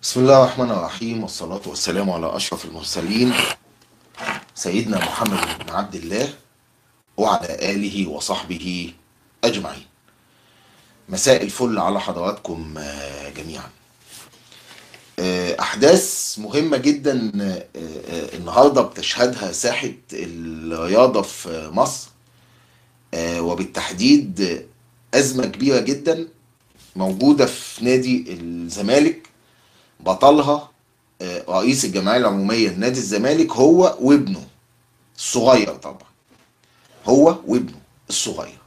بسم الله الرحمن الرحيم والصلاة والسلام على أشرف المرسلين سيدنا محمد بن عبد الله وعلى آله وصحبه أجمعين مساء الفل على حضراتكم آه، جميعا آه، أحداث مهمة جدا آه، آه، النهاردة بتشهدها ساحة الرياضة في مصر آه، وبالتحديد أزمة كبيرة جدا موجودة في نادي الزمالك بطلها آه، رئيس الجمعيه العموميه لنادي الزمالك هو وابنه الصغير طبعا هو وابنه الصغير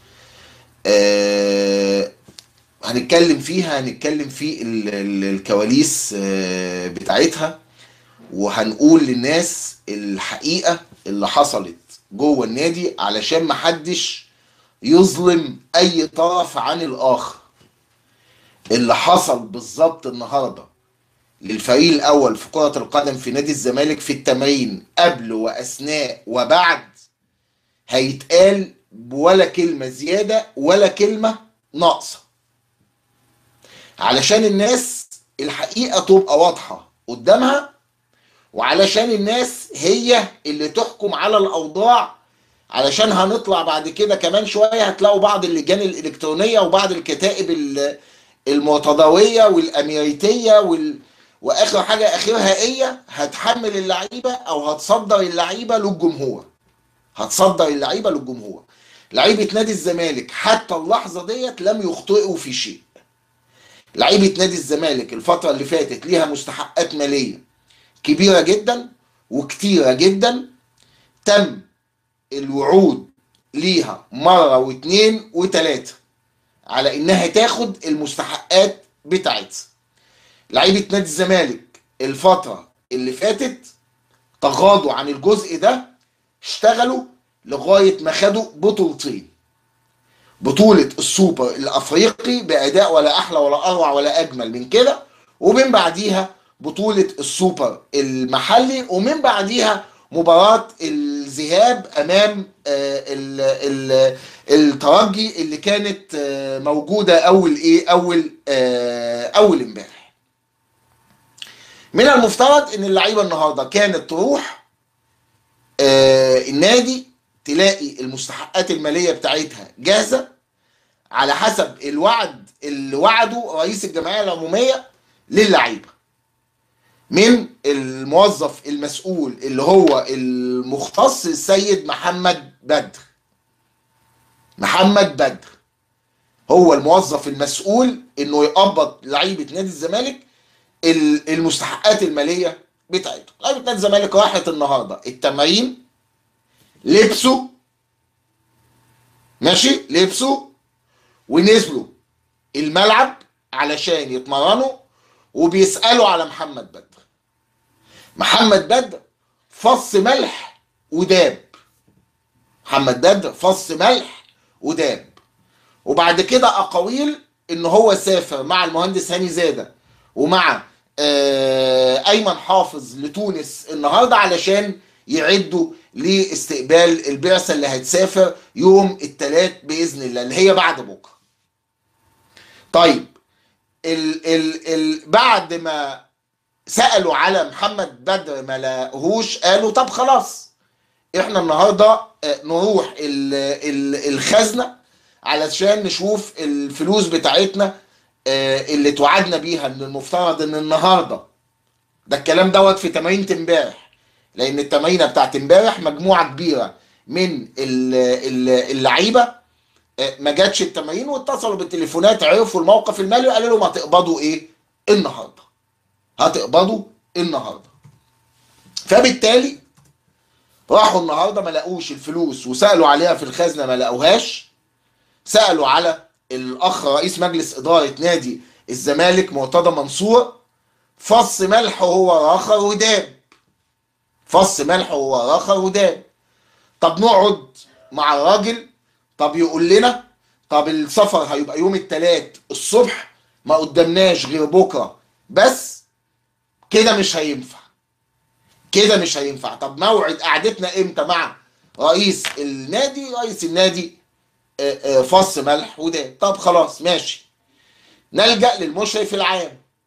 آه، هنتكلم فيها هنتكلم في ال- ال- الكواليس آه، بتاعتها وهنقول للناس الحقيقه اللي حصلت جوه النادي علشان محدش يظلم اي طرف عن الاخر اللي حصل بالظبط النهارده للفريق الاول في كرة القدم في نادي الزمالك في التمرين قبل واثناء وبعد هيتقال ولا كلمة زيادة ولا كلمة ناقصة علشان الناس الحقيقة تبقى واضحة قدامها وعلشان الناس هي اللي تحكم على الأوضاع علشان هنطلع بعد كده كمان شوية هتلاقوا بعض اللجان الإلكترونية وبعض الكتائب ال- المتضوية والأميريتية وال... واخر حاجه اخرها هي هتحمل اللعيبه او هتصدر اللعيبه للجمهور هتصدر اللعيبه للجمهور لعيبه نادي الزمالك حتى اللحظه ديت لم يخطئوا في شيء لعيبه نادي الزمالك الفتره اللي فاتت ليها مستحقات ماليه كبيره جدا وكتيره جدا تم الوعود ليها مره واثنين وثلاثه على انها تاخد المستحقات بتاعتها لعيبه نادي الزمالك الفتره اللي فاتت تغاضوا عن الجزء ده اشتغلوا لغايه ما خدوا بطولتين بطوله السوبر الافريقي باداء ولا احلى ولا اروع ولا اجمل من كده ومن بعديها بطوله السوبر المحلي ومن بعديها مباراه الذهاب امام آه، ال- ال- الترجي اللي كانت آه، موجوده اول ايه اول آه، اول امبارح من المفترض ان اللعيبه النهارده كانت تروح آه النادي تلاقي المستحقات الماليه بتاعتها جاهزه على حسب الوعد اللي وعده رئيس الجمعيه العموميه للعيبه من الموظف المسؤول اللي هو المختص السيد محمد بدر محمد بدر هو الموظف المسؤول انه يقبض لعيبه نادي الزمالك ال- المستحقات الماليه بتاعته لعيبه نادي الزمالك راحت النهارده التمارين لبسوا ماشي لبسوا ونزلوا الملعب علشان يتمرنوا وبيسالوا على محمد بدر محمد بدر فص ملح وداب محمد بدر فص ملح وداب وبعد كده اقاويل ان هو سافر مع المهندس هاني زاده ومع آه، ايمن حافظ لتونس النهارده علشان يعدوا لاستقبال البعثه اللي هتسافر يوم الثلاث باذن الله اللي هي بعد بكره. طيب ال ال ال بعد ما سالوا على محمد بدر ما لقوهوش قالوا طب خلاص احنا النهارده آه، نروح ال ال الخزنه علشان نشوف الفلوس بتاعتنا آه، اللي توعدنا بيها ان المفترض ان النهارده ده الكلام دوت في تمارين امبارح لان التمارينه بتاعت امبارح مجموعه كبيره من ال- ال- اللعيبه آه، ما جاتش التمارين واتصلوا بالتليفونات عرفوا الموقف المالي وقالوا لهم هتقبضوا ايه النهارده هتقبضوا النهارده فبالتالي راحوا النهارده ما لقوش الفلوس وسالوا عليها في الخزنه ما لقوهاش سالوا على الاخ رئيس مجلس اداره نادي الزمالك مرتضى منصور فص ملح وهو راخر وداب فص ملح وهو راخر وداب طب نقعد مع الراجل طب يقول لنا طب السفر هيبقى يوم الثلاث الصبح ما قدامناش غير بكره بس كده مش هينفع كده مش هينفع طب موعد قعدتنا امتى مع رئيس النادي رئيس النادي آه، آه، فص ملح وده طب خلاص ماشي نلجأ للمشرف العام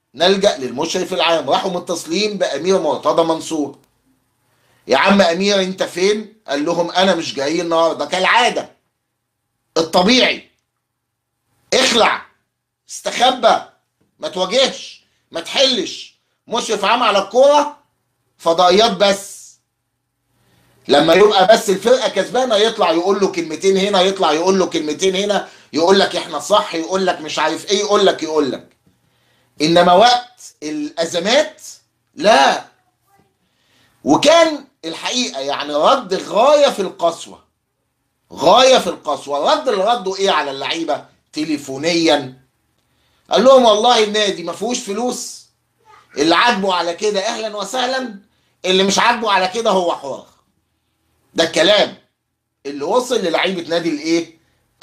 نلجأ للمشرف العام راحوا متصلين بأمير مرتضى منصور يا عم أمير أنت فين؟ قال لهم أنا مش جاي النهاردة كالعادة الطبيعي اخلع استخبى ما تواجهش ما تحلش مشرف عام على الكورة فضائيات بس لما يبقى بس الفرقه كسبانه يطلع يقول له كلمتين هنا يطلع يقول له كلمتين هنا يقول لك احنا صح يقول لك مش عارف ايه يقول لك يقول لك انما وقت الازمات لا وكان الحقيقه يعني رد غايه في القسوه غايه في القسوه رد اللي رده ايه على اللعيبه تليفونيا قال لهم والله النادي ما فيهوش فلوس اللي عاجبه على كده اهلا وسهلا اللي مش عاجبه على كده هو حر ده الكلام اللي وصل للعيبه نادي الايه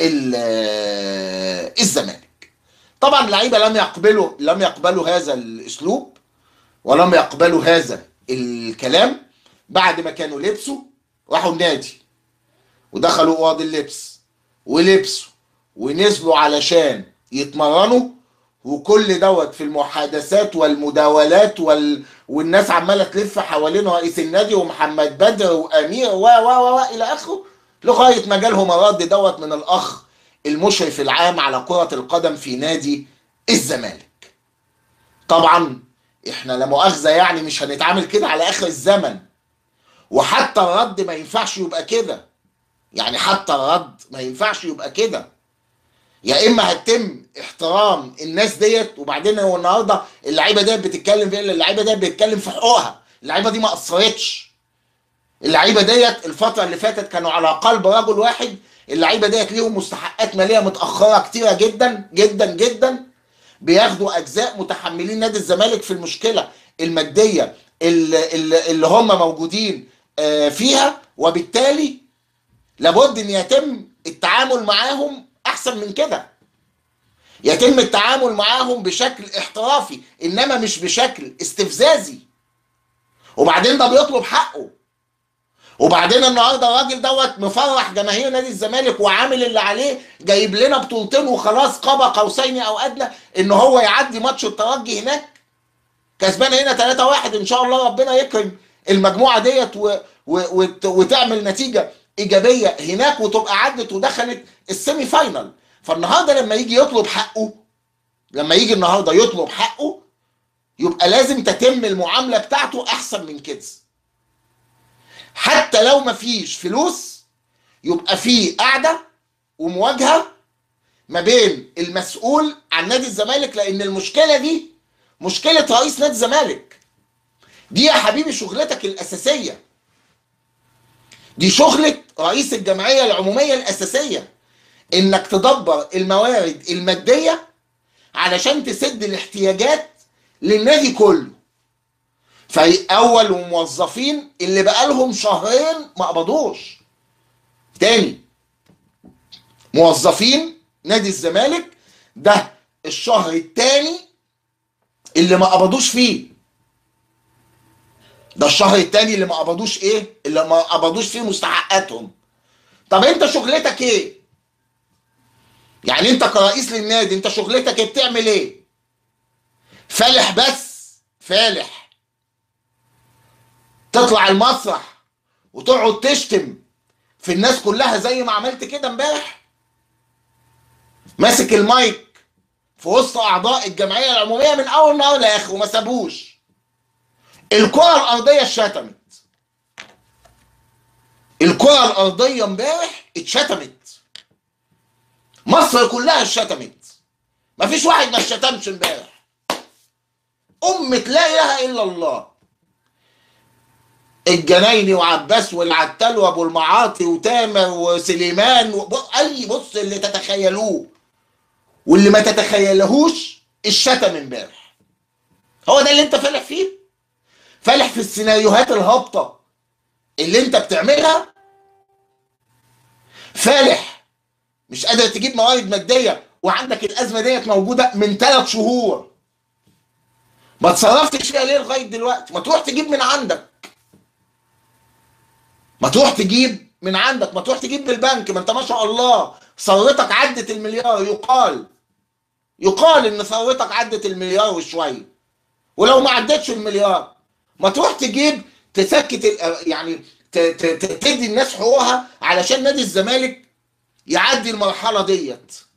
الزمالك طبعا اللعيبه لم يقبلوا لم يقبلوا هذا الاسلوب ولم يقبلوا هذا الكلام بعد ما كانوا لبسوا راحوا النادي ودخلوا اوض اللبس ولبسوا ونزلوا علشان يتمرنوا وكل دوت في المحادثات والمداولات وال... والناس عماله تلف حوالين رئيس النادي ومحمد بدر وامير و و و الى اخره لغايه ما جالهم الرد دوت من الاخ المشرف العام على كره القدم في نادي الزمالك. طبعا احنا لا مؤاخذه يعني مش هنتعامل كده على اخر الزمن. وحتى الرد ما ينفعش يبقى كده. يعني حتى الرد ما ينفعش يبقى كده. يا اما هتم احترام الناس ديت وبعدين هو النهارده اللعيبه ديت بتتكلم في اللعيبه ديت بتتكلم في حقوقها اللعيبه دي ما قصرتش اللعيبه ديت الفتره اللي فاتت كانوا على قلب رجل واحد اللعيبه ديت ليهم مستحقات ماليه متاخره كتيره جدا جدا جدا بياخدوا اجزاء متحملين نادي الزمالك في المشكله الماديه اللي, اللي هم موجودين فيها وبالتالي لابد ان يتم التعامل معاهم احسن من كده يتم التعامل معاهم بشكل احترافي انما مش بشكل استفزازي وبعدين ده بيطلب حقه وبعدين النهارده الراجل دوت مفرح جماهير نادي الزمالك وعامل اللي عليه جايب لنا بطولتين وخلاص قاب قوسين او ادنى ان هو يعدي ماتش الترجي هناك كسبان هنا 3-1 ان شاء الله ربنا يكرم المجموعه ديت و... و... وت... وتعمل نتيجه ايجابيه هناك وتبقى عدت ودخلت السيمي فاينل فالنهارده لما يجي يطلب حقه لما يجي النهارده يطلب حقه يبقى لازم تتم المعامله بتاعته احسن من كده حتى لو ما فيش فلوس يبقى في قعده ومواجهه ما بين المسؤول عن نادي الزمالك لان المشكله دي مشكله رئيس نادي الزمالك دي يا حبيبي شغلتك الاساسيه دي شغلة رئيس الجمعية العمومية الأساسية إنك تدبر الموارد المادية علشان تسد الاحتياجات للنادي كله في أول وموظفين اللي بقالهم شهرين ما قبضوش تاني موظفين نادي الزمالك ده الشهر التاني اللي ما قبضوش فيه ده الشهر التاني اللي ما قبضوش ايه اللي ما قبضوش فيه مستحقاتهم طب انت شغلتك ايه يعني انت كرئيس للنادي انت شغلتك ايه بتعمل ايه فالح بس فالح تطلع المسرح وتقعد تشتم في الناس كلها زي ما عملت كده امبارح ماسك المايك في وسط اعضاء الجمعيه العموميه من اول نهار لاخر وما سابوش الكره الارضيه اتشتمت الكره الارضيه امبارح اتشتمت مصر كلها اتشتمت مفيش واحد ما اتشتمش امبارح أمة لا إله إلا الله الجنايني وعباس والعتال وابو المعاطي وتامر وسليمان و... اي بص اللي تتخيلوه واللي ما تتخيلهوش الشتم امبارح هو ده اللي انت فالح فيه فالح في السيناريوهات الهابطه اللي انت بتعملها فالح مش قادر تجيب موارد ماديه وعندك الازمه ديت موجوده من ثلاث شهور ما تصرفتش فيها ليه لغايه دلوقتي ما تروح تجيب من عندك ما تروح تجيب من عندك ما تروح تجيب بالبنك ما انت ما شاء الله ثروتك عدت المليار يقال يقال ان ثروتك عدت المليار وشويه ولو ما عدتش المليار ما تروح تجيب تسكت ال- يعني ت- ت- ت- تدي الناس حقوقها علشان نادي الزمالك يعدي المرحله ديت